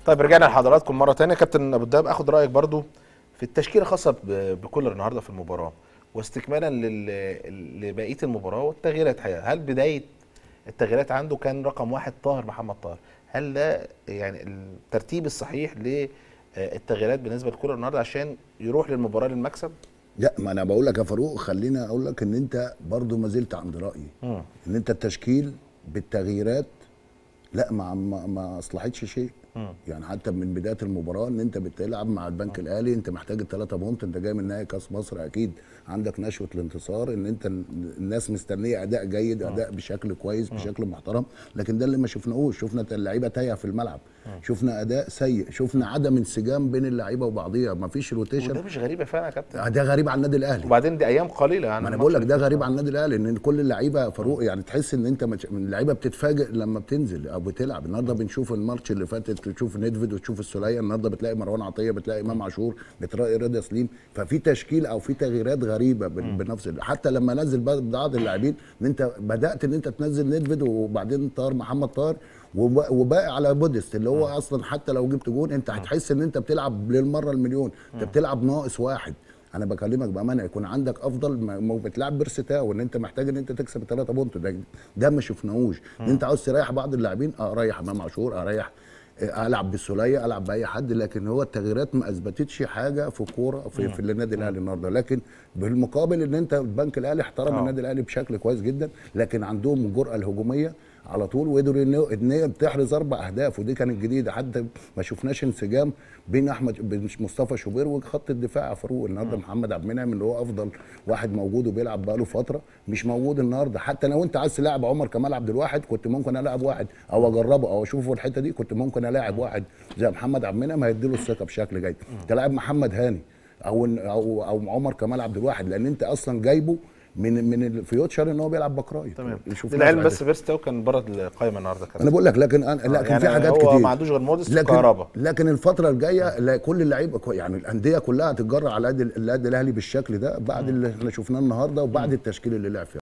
طيب رجعنا لحضراتكم مره ثانيه كابتن ابو الدهب اخد رايك برضو في التشكيله الخاصه ب- بكولر النهارده في المباراه واستكمالا لل- لبقيه المباراه والتغييرات حقيقة. هل بدايه التغييرات عنده كان رقم واحد طاهر محمد طاهر هل ده يعني الترتيب الصحيح للتغييرات بالنسبه لكولر النهارده عشان يروح للمباراه للمكسب لا ما انا بقول لك يا فاروق خليني اقول لك ان انت برضو ما زلت عند رايي مم. ان انت التشكيل بالتغييرات لا ما ما, ما اصلحتش شيء مم. يعني حتى من بدايه المباراه ان انت بتلعب مع البنك الاهلي انت محتاج الثلاثه بونت انت جاي من نهائي كاس مصر اكيد عندك نشوه الانتصار ان انت الناس مستنيه اداء جيد اداء بشكل كويس بشكل محترم لكن ده اللي ما شفناهوش شفنا اللعيبه تايهه في الملعب شفنا اداء سيء شفنا عدم انسجام بين اللعيبه وبعضيها ما فيش روتيشن وده مش غريبه فعلا يا كابتن ده غريب على النادي الاهلي وبعدين دي ايام قليله يعني ما انا الماتش بقول لك اللي ده فات. غريب على النادي الاهلي ان كل اللعيبه فاروق يعني تحس ان انت مش- من اللعيبه بتتفاجئ لما بتنزل او بتلعب النهارده بنشوف الماتش اللي فاتت تشوف نيدفيد وتشوف السوليه النهارده بتلاقي مروان عطيه بتلاقي امام عاشور بتلاقي رضا سليم ففي تشكيل او في تغييرات غريبه بال- بنفس ال- حتى لما نزل بعض بعض اللاعبين ان انت بدات ان انت تنزل نيدفيد وبعدين طاهر محمد طاهر وب- وباقي على بودست اللي هو اصلا حتى لو جبت جون انت هتحس ان انت بتلعب للمره المليون انت بتلعب ناقص واحد انا بكلمك بامانه يكون عندك افضل ما ما بتلعب بيرستاو ان انت محتاج ان انت تكسب الثلاثه بونت ده ده ما شفناهوش ان انت عاوز تريح بعض اللاعبين اه اريح امام عاشور اريح آه، العب بالسوليه العب باي حد لكن هو التغييرات ما اثبتتش حاجه في كوره في, في النادي الاهلي النهارده لكن بالمقابل ان انت البنك الاهلي احترم آه. النادي الاهلي بشكل كويس جدا لكن عندهم الجرأه الهجوميه على طول وقدروا ان ان هي بتحرز اربع اهداف ودي كانت جديده حتى ما شفناش انسجام بين احمد بين مصطفى شوبير وخط الدفاع يا فاروق النهارده محمد عبد المنعم اللي هو افضل واحد موجود وبيلعب بقاله فتره مش موجود النهارده حتى لو انت عايز تلاعب عمر كمال عبد الواحد كنت ممكن العب واحد او اجربه او اشوفه الحته دي كنت ممكن الاعب واحد زي محمد عبد المنعم هيديله الثقه بشكل جيد تلاعب محمد هاني او او او عمر كمال عبد الواحد لان انت اصلا جايبه من من الفيوتشر ان هو بيلعب باك تمام يشوف للعلم بس بيرستاو كان بره القائمه النهارده كابتن انا بقول لك لكن أنا لكن يعني في حاجات هو كتير ما عندوش غير موديست لكن وكهربا. لكن الفتره الجايه لا كل اللعيبه كو- يعني الانديه كلها هتتجرأ على النادي النادي الاهلي بالشكل ده بعد اللي احنا شفناه النهارده وبعد التشكيل اللي لعب فيه